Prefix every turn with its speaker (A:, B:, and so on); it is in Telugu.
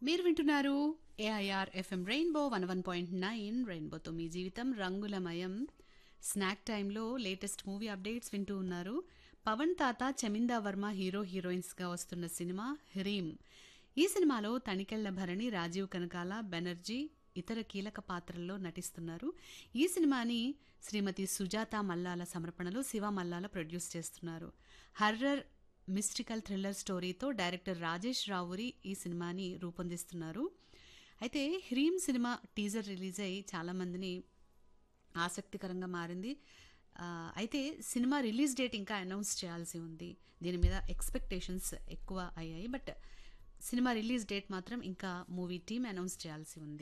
A: మీరు వింటున్నారు AIR FM rainbow one one point nine రెయిన్బోతో మీ జీవితం రంగులమయం స్నాక్ టైంలో లేటెస్ట్ మూవీ అప్డేట్స్ వింటూ ఉన్నారు పవన్ తాత చమిందా వర్మ హీరో హీరోయిన్స్గా వస్తున్న సినిమా హ్రీమ్ ఈ సినిమాలో తనికెళ్ల భరణి రాజీవ్ కనకాల బెనర్జీ ఇతర కీలక పాత్రల్లో నటిస్తున్నారు ఈ సినిమాని శ్రీమతి సుజాత మల్లాల సమర్పణలో శివ మల్లాల ప్రొడ్యూస్ చేస్తున్నారు హర్రర్ మిస్టికల్ థ్రిల్లర్ స్టోరీతో డైరెక్టర్ రాజేష్ రావురి ఈ సినిమాని రూపొందిస్తున్నారు అయితే హ్రీమ్ సినిమా టీజర్ రిలీజ్ అయ్యి చాలామందిని ఆసక్తికరంగా మారింది ఆ, అయితే సినిమా రిలీజ్ డేట్ ఇంకా అనౌన్స్ చేయాల్సి ఉంది దీని మీద ఎక్స్పెక్టేషన్స్ ఎక్కువ అయ్యాయి బట్ సినిమా రిలీజ్ డేట్ మాత్రం ఇంకా మూవీ టీం అనౌన్స్ చేయాల్సి ఉంది